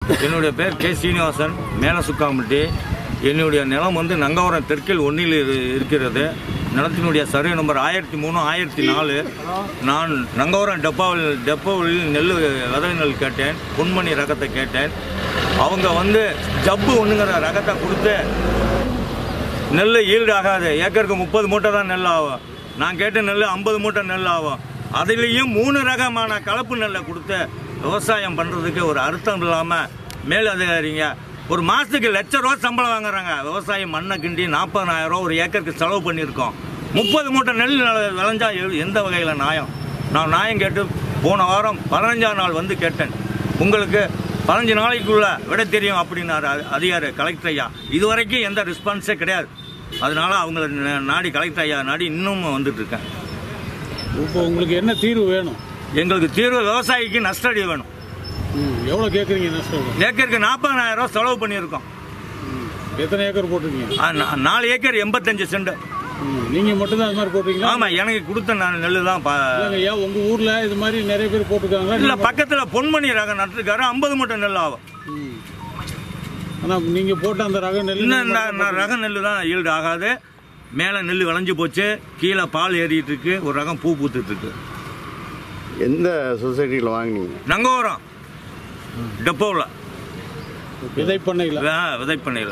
என்னுடைய பேர் கே சீனிவாசன் மேலசுக்காம்பட்டி என்னுடைய நிலம் வந்து நங்கவரம் தெற்கில் ஒன்றில் இரு- இருக்கிறது நிலத்தினுடைய சர்வே நம்பர் ஆயிரத்தி மூணு ஆயிரத்தி நாலு நான் நங்கவரம் டெப்பாவில் டெப்போவில் நெல் விதை நெல் கேட்டேன் பொன்மணி ரகத்தை கேட்டேன் அவங்க வந்து ஜப்பு ஒன்றுங்கிற ரகத்தை கொடுத்து நெல் ஈல்டு ஆகாது ஏக்கருக்கு முப்பது மூட்டை தான் நெல் ஆகும் நான் கேட்ட நெல் ஐம்பது மூட்டை நெல் ஆகும் அதுலேயும் மூணு ரகமான கலப்பு நெல்லை கொடுத்து விவசாயம் பண்ணுறதுக்கு ஒரு அர்த்தம் இல்லாமல் மேலதிகாரிங்க ஒரு மாதத்துக்கு லட்ச ரூபா சம்பளம் வாங்குறாங்க விவசாயம் மண்ணை கிண்டி நாற்பதாயிரம் ரூபா ஒரு ஏக்கருக்கு செலவு பண்ணியிருக்கோம் முப்பது மூட்டை நெல் நில- விளைஞ்சா எ- எந்த வகையில் நியாயம் நான் நியாயம் கேட்டு போன வாரம் பதினஞ்சாம் நாள் வந்து கேட்டேன் உங்களுக்கு பதினஞ்சு நாளைக்குள்ள விட தெரியும் அப்படின்னாரு அ- அதிகாரி கலெக்டர் ஐயா இது வரைக்கும் எந்த ரெஸ்பான்ஸே கிடையாது அதனால அவங்கள ந- நாடி கலெக்டர் ஐயா நாடி இன்னும் வந்துட்டு இருக்கேன் இப்போ உங்களுக்கு என்ன தீர்வு வேணும் எங்களுக்கு தீர்வு விவசாயிக்கு நஷ்டடி வேணும் ம் எவ்வளோ கேட்குறீங்க நஷ்டம் ஏக்கருக்கு நாற்பதாயிரம் ரூபா செலவு பண்ணியிருக்கோம் ம் எத்தனை ஏக்கர் போட்டிருக்கீங்க ஆ, நா- நாலு ஏக்கர் எண்பத்தஞ்சு சென்ட் ம் நீங்கள் மட்டும்தான் அது மாதிரி போட்டிருக்கீங்களா ஆமாம் எனக்கு கொடுத்த நான் நெல் தான் பா இல்லைங்க ஐயா உங்கள் ஊரில் இது மாதிரி நிறைய பேர் போட்டிருக்காங்களா இல்லை பக்கத்தில் பொன்மணி ரகம் நட்டுருக்காரு ஐம்பது மூட்டை நெல் ஆகும் ம் ஆனால் நீங்கள் போட்ட அந்த ரக நெல் இன்னும் நான் நான் ரக நெல் தான் ஈல்டு ஆகாது மேலே நெல் விளைஞ்சு போச்சு கீழே பால் ஏறிட்டு இருக்கு ஒரு ரகம் பூ பூத்துட்டு இருக்கு எந்த சொசைட்டியில் வாங்குனீங்க நங்கோரம் டெப்போவில் விதைப்பண்ணையில் விதைப்பண்ணையில்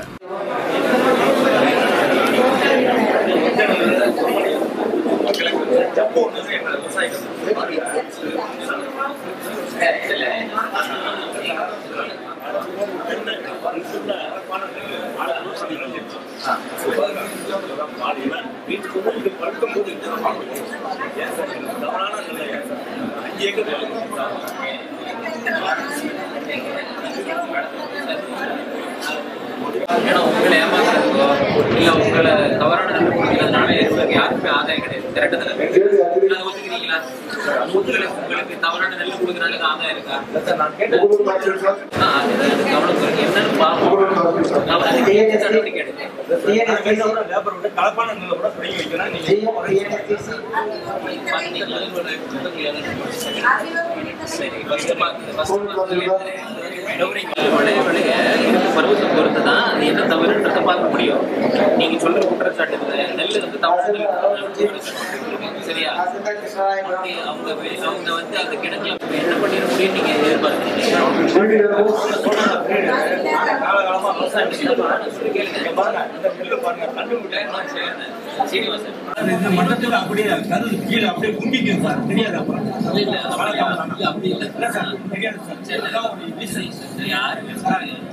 ஏன்னா உங்களை ஏமாத்துறதுக்கோ இல்ல உங்களை தவறான நன்மை கொடுக்கறதுனால உங்களுக்கு யாருக்குமே ஆதாயம் கிடையாது கரெக்டு தானே அதை ஒத்துக்கிறீங்களா உங்களை உங்களுக்கு தவறான நெல் கொடுக்கறதுனால ஆதாயம் இருக்கா ஆ, அதுதான் எனக்கு கவனம் இருக்கு. என்னன்னு பார்ப்போம் நான் அதுக்கு ஏற்ற நடவடிக்கை எடுக்கிறேன் கலப்பான நெல்லை கூட பிடிங்கி வைக்கிறேன் நீங்க விளைய விளைய இருக்க பருவத்தை பொறுத்து தான் அது என்ன தவறுன்றதை பார்க்க முடியும் நீங்க சொல்ற குற்றச்சாட்டுல நெல் வந்து தவறு சரியா அப்படி அவங்க வே- அவங்க வந்து அந்த கிணத்துல என்ன பண்ணிட முடியும் நீங்க எதிர்பார்க்கறீங்க காலகாலமா விவசாயம் சொல்லி கேளுங்க பாருங்க இந்த நெல்லு பாருங்க தண்ணி விட்டேன் சீனிவாசன் இந்த மட்டத்தில் அப்படியே கரு கீழே அப்படியே கும்பிக்குது சார் தெரியாது அப்புறம் இல்ல இல்ல அப்படி இல்ல அப்படி இல்ல இல்ல சார் தெரியாது சார் சரி, யாரு